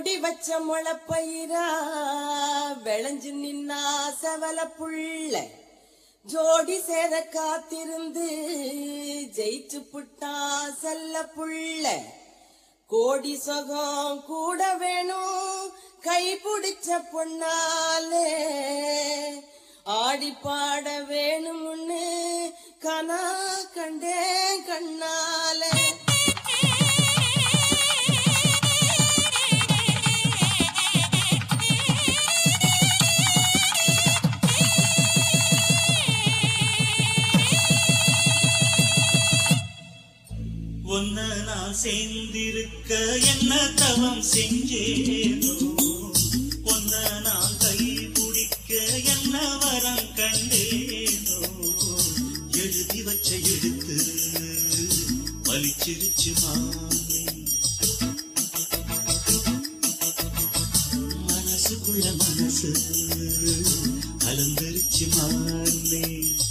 மூடி வச்ச முளப்பயிரா விளைஞ்சு நின்னா செவல புள்ள ஜோடி சேர காத்திருந்து ஜெயிச்சு புட்டா செல்ல புள்ள கோடி சொகம் கூட வேணும் கை பிடிச்ச பொண்ணாலே ஆடி பாட வேணும்னு கனா கண்டேன் கண்ணாலே ஒன்ன நான் சேர்ந்திருக்க என்ன தவம் செஞ்சேனோ ஒன்ன நான் கை பிடிக்க என்ன வரம் கண்டேனோ எழுதி வச்ச எழுத்து பலிச்சிருச்சு மாமே மனசுக்குள்ள மனசு கலந்துருச்சு மாமே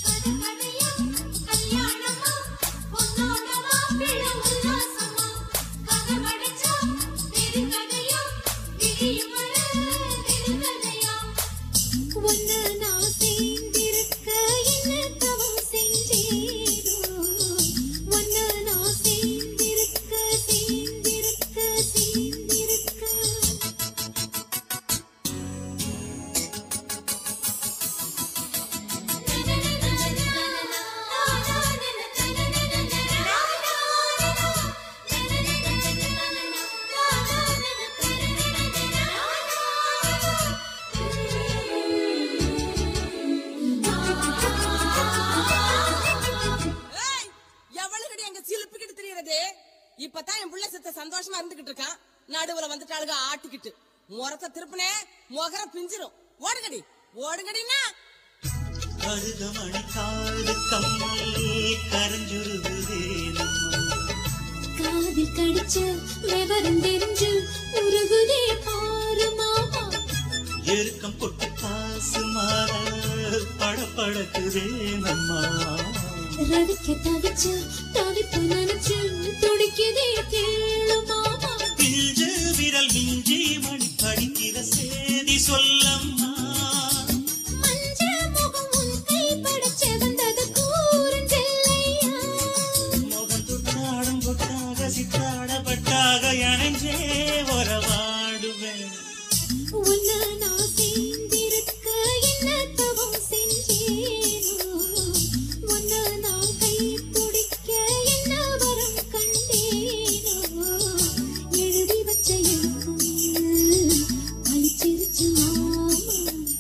ஏய், எவளுக்கடி அங்க சிலுப்பிக்கிட்டு திரியறது இப்பதான் என் புள்ள சித்த சந்தோஷமா இருந்துகிட்டு இருக்கான் நடுவுல வந்துட்டாளுக ஆட்டிக்கிட்டு முறத்தை திருப்பினே முகர பிஞ்சிரும் ஓடுங்கடி ஓடுங்கடின்னா கருகமணி காது கம்மல் கரைஞ்சுருகுதேனம்மா காதில் கடிச்ச விவரம் தெரிஞ்சு உருகுதே பாரு மாமா எருக்கம் பொட்டு காசு மாற படப்படக்குதேனம்மா ரவிக்க தவிச்ச தவிப்பு நினைச்சு துடிக்குதே கேளு மாமா பிஞ்சு விரல் மிஞ்சி மணி படிக்கிற சேதி சொல்லம்மா மஞ்ச முகம் உன் கை படச்ச வந்தது கூறுஞ்செல்லையா முகம் துட்டாடும் கொட்டாக சித்தாடப்பட்டாக இணைஞ்சே உறவாடுவேன் உன்னை நான் சேர்ந்திருக்க என்ன தவம் செஞ்சேனோ உன்னை நான் கை பிடிக்க என்ன வரம் கண்டேனோ எழுதி வச்ச எழுத்து பழிச்சிருச்சு மாமா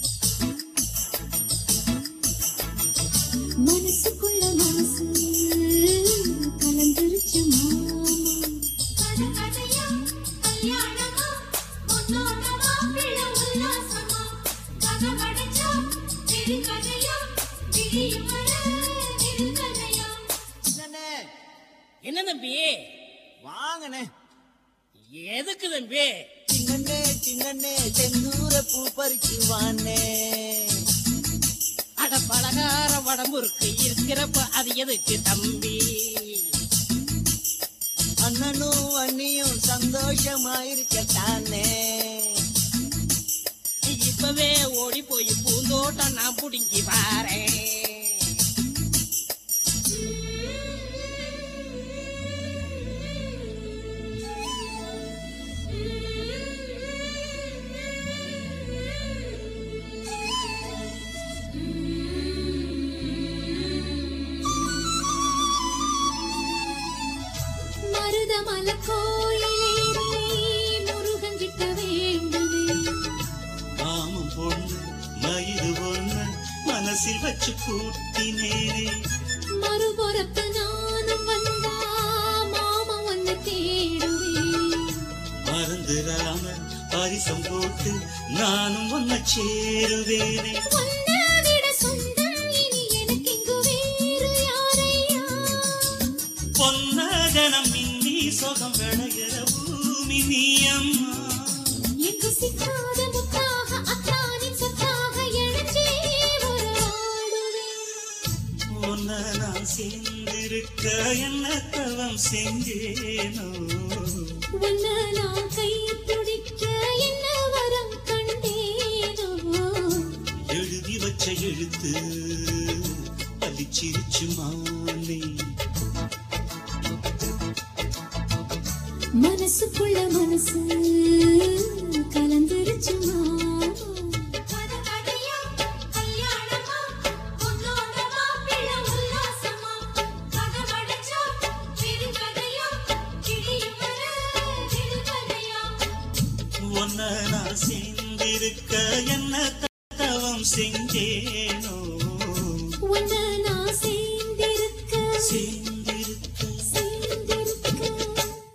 மனசுக்குள்ள மனசு கலந்துருச்சு மாமா கதையா கல்யாணமா உன்னோட மாப்பிள்ளை உல்லாசமா கதை படிச்சா திரு கதையா விடியும் வர திரு கதையா என்ன தம்பி வாங்கண்ணே எதுக்கு தம்பி சின்னண்ணே சின்னண்ணே செந்தூர பூ பறிச்சு வாண்ணே அட பலகார வடம்புருக்கு இருக்கிறப்ப அது எதுக்கு தம்பி அண்ணனும் அண்ணியும் சந்தோஷமா இருக்கத்தானே இப்பவே ஓடி போய் பூந்தோட்டம் நான் புடுங்கி வாரேன் மருதமல கோயிலேறி முருகன் கிட்ட வேண்டுவே மாமம் பொண்ணு மயிறு ஒண்ணு மனசில் வச்சு கூட்டினேனே மறுபுறத்து நானும் வந்தா மாமா உன்னை தேடுவேன் மறந்துடாம பரிசம் போட்டு நானும் ஒன்ன சேருவேனே உன்னை விட சொந்தம் இனி எனக்கு இங்கு வேறு யாரையா பொன்னகனம் மின்னி சொகம் விளைகிற பூமி நீ அம்மா எங்கு சிக்காத முத்தாக அத்தானின் சொத்தாக இணைஞ்சே உறவாடுவேன் உன்னை நான் சேர்ந்திருக்க என்ன தவம் செஞ்சேனோ உன்னை நான் கை பிடிக்க பார்த்து பளிச்சிருச்சு மானே மனசுக்குள்ள மனசு கலந்துருச்சு உன்னை நான் சேர்ந்திருக்க என்ன தவம் செஞ்சேனோ உன்னை நான் சேர்ந்திருக்க சேர்ந்து